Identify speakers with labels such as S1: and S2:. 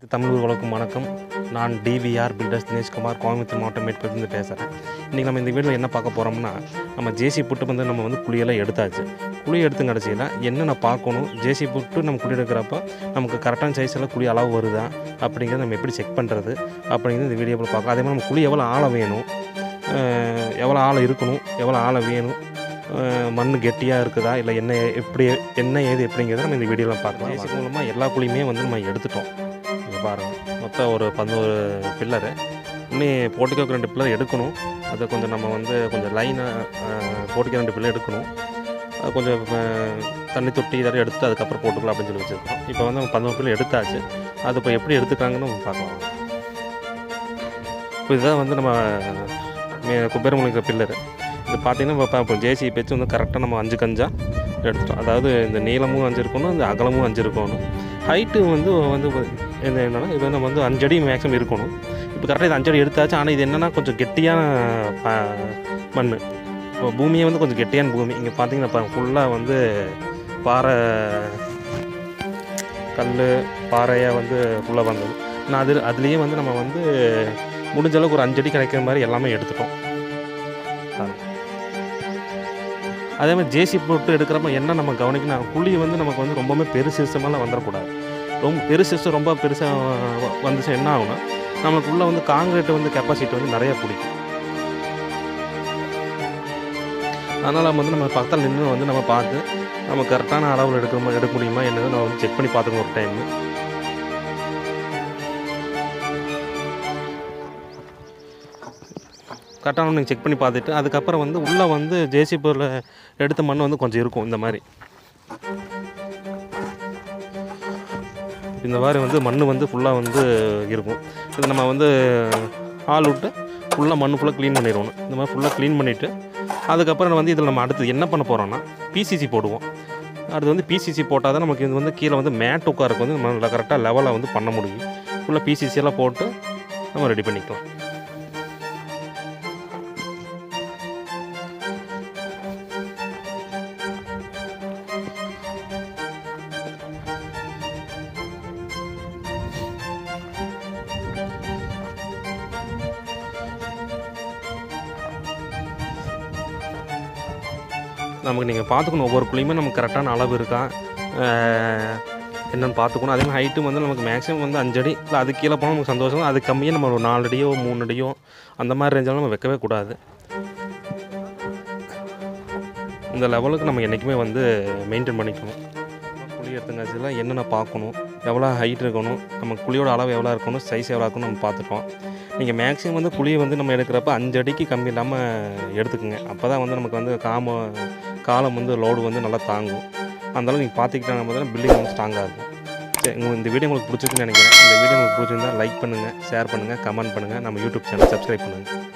S1: தமிழ் உலகம் வணக்கம் நான் டிவிஆர் பில்டர்ஸ் தினேஷ்குமார் கோயம்புத்தூர் மாவட்டம் மேற்பிலிருந்து பேசுகிறேன் இன்றைக்கி நம்ம இந்த வீடியோவில் என்ன பார்க்க போகிறோம்னா நம்ம ஜேசி புட்டு வந்து நம்ம வந்து குழியெல்லாம் எடுத்தாச்சு குழி எடுத்து கிடச்சியில் என்னென்ன பார்க்கணும் ஜேசி புட்டு நம்ம குழி எடுக்கிறப்ப நமக்கு கரெக்டான சைஸில் குழி அளவு வருதா அப்படிங்கிறத நம்ம எப்படி செக் பண்ணுறது அப்படிங்கிறது இந்த வீடியோவில் பார்க்கலாம் அதே மாதிரி நம்ம குழி எவ்வளோ ஆழம் வேணும் அஹ் எவ்வளோ ஆழம் இருக்கணும் எவ்வளோ ஆழம் வேணும் அஹ் மண் கெட்டியாக இருக்குதா இல்லை என்ன எப்படி என்ன ஏது எப்படிங்கிறத நம்ம இந்த வீடியோவில் பார்க்கலாம் ஜேசி மூலமாக எல்லா குழியுமே வந்து நம்ம எடுத்துட்டோம் இங்கே பாருங்கள் மொத்தம் ஒரு பதினோரு பில்லரு இன்னும் போட்டிக்கு ரெண்டு பில்லர் எடுக்கணும் அதை கொஞ்சம் நம்ம வந்து கொஞ்சம் லைனாக போட்டிக்கு ரெண்டு பில்லர் எடுக்கணும் அது கொஞ்சம் அஹ், தண்ணி தொட்டி இதெல்லாம் எடுத்துட்டு அதுக்கப்புறம் போட்டுக்கலாம் அப்படின்னு சொல்லி வச்சுருக்கோம் இப்போ வந்து நம்ம பதினோரு பில்லர் எடுத்தாச்சு அது இப்போ எப்படி எடுத்துக்காங்கன்னு நம்ம பார்க்கலாம் இப்போ இதுதான் வந்து நம்ம மே- குபேரமுலிங்கிற பில்லரு இது பார்த்தீங்கன்னா இப்போ இப்போ ஜேசி வச்சு வந்து கரெக்டாக நம்ம அஞ்சு கஞ்சா எடுத்துட்டோம் அதாவது இந்த நீளமும் அஞ்சு இருக்கணும் இந்த அகலமும் அஞ்சு இருக்கணும் ஹைட்டு வந்து வந்து என்ன என்னன்னா இது நம்ம வந்து அஞ்சடி மேக்ஸிமம் இருக்கணும் இப்போ கரெக்டாக இது அஞ்சடி எடுத்தாச்சு ஆனால் இது என்னென்னா கொஞ்சம் கெட்டியான ப- மண் இப்போ பூமியே வந்து கொஞ்சம் கெட்டியான பூமி இங்கே பார்த்தீங்கன்னா ஃபுல்லாக வந்து பாறை கல் பாறையாக வந்து ஃபுல்லாக வந்தது நான் அது அதுலேயே வந்து நம்ம வந்து முடிஞ்ச அளவுக்கு ஒரு அஞ்சடி கிடைக்கிற மாதிரி எல்லாமே எடுத்துட்டோம் பாருங்க. அதே மாதிரி ஜேசி போட்டு எடுக்கிறப்ப என்ன நம்ம கவனிக்கணும் குழி வந்து நமக்கு வந்து ரொம்பவுமே பெருசு சிஸ்டமெல்லாம் வந்துடக்கூடாது ரொம்ப பெருசு சிஸ்டம் ரொம்ப பெருசாக வந்துச்சு என்ன ஆகும்னா நமக்குள்ளே வந்து காங்கிரீட் வந்து கெப்பாசிட்டி வந்து நிறைய பிடிக்கும் அதனால் நம்ம வந்து நம்ம பக்கத்தில் நின்று வந்து நம்ம பார்த்து நம்ம கரெக்டான அளவில் எடுக்க எடுக்க முடியுமா என்னது நம்ம வந்து செக் பண்ணி பார்த்துக்கணும் ஒரு டைம் கரெக்டாக நீங்கள் செக் பண்ணி பார்த்துட்டு அதுக்கப்புறம் வந்து உள்ளே வந்து ஜேசிபியில் எடுத்த மண் வந்து கொஞ்சம் இருக்கும் இந்த மாதிரி இந்த மாதிரி வந்து மண் வந்து ஃபுல்லாக வந்து இருக்கும் இது நம்ம வந்து ஆள் விட்டு ஃபுல்லாக மண் ஃபுல்லாக க்ளீன் பண்ணிடுவோம் இந்த மாதிரி ஃபுல்லாக க்ளீன் பண்ணிவிட்டு அதுக்கப்புறம் வந்து இதில் நம்ம அடுத்து என்ன பண்ண போகிறோம்னா பிசிசி போடுவோம் அடுத்து வந்து பிசிசி போட்டால் தான் நமக்கு இது வந்து கீழே வந்து மேட் உட்காருக்கு வந்து நம்ம நல்லா கரெக்டாக லெவலில் வந்து பண்ண முடியும் ஃபுல்லாக பிசிசி எல்லாம் போட்டு நம்ம ரெடி பண்ணிக்கலாம் நமக்கு நீங்கள் பார்த்துக்கணும் ஒவ்வொரு குழியுமே நமக்கு கரெக்டான அளவு இருக்கா அஹ், என்னன்னு பார்த்துக்கணும் அதே மாதிரி ஹைட்டும் வந்து நமக்கு மேக்ஸிமம் வந்து அஞ்சடி இல்லை அது கீழே போனால் நமக்கு சந்தோஷம் அது கம்மியாக நம்ம ஒரு நாலு அடியோ மூணு அடியோ அந்த மாதிரி ரேஞ்செல்லாம் நம்ம வைக்கவே கூடாது இந்த லெவலுக்கு நம்ம என்றைக்குமே வந்து மெயின்டைன் பண்ணிக்கணும் குழி எடுத்தங்காச்சியில் என்னென்ன பார்க்கணும் எவ்வளோ ஹைட் இருக்கணும் நம்ம குழியோட அளவு எவ்வளோ இருக்கணும் சைஸ் எவ்வளோ இருக்கணும் நம்ம பார்த்துட்டோம் நீங்கள் மேக்ஸிமம் வந்து குழியை வந்து நம்ம எடுக்கிறப்ப அஞ்சு அடிக்கு கம்மி இல்லாமல் எடுத்துக்கோங்க அப்போ தான் வந்து நமக்கு வந்து காம காலம் வந்து லோடு வந்து நல்லா தாங்கும் அந்தளவு நீங்கள் பார்த்துக்கிட்டாங்க போது பில்டிங் வந்து ஸ்ட்ராங்காக இருக்கும் சரி உங்களுக்கு இந்த வீடியோ உங்களுக்கு பிடிச்சிருக்குன்னு நினைக்கிறேன் இந்த வீடியோ உங்களுக்கு பிடிச்சிருந்தா லைக் பண்ணுங்கள் ஷேர் பண்ணுங்கள் கமெண்ட் பண்ணுங்கள் நம்ம யூடியூப் சேனல் சப்ஸ்கிரைப் பண்ணுங்கள்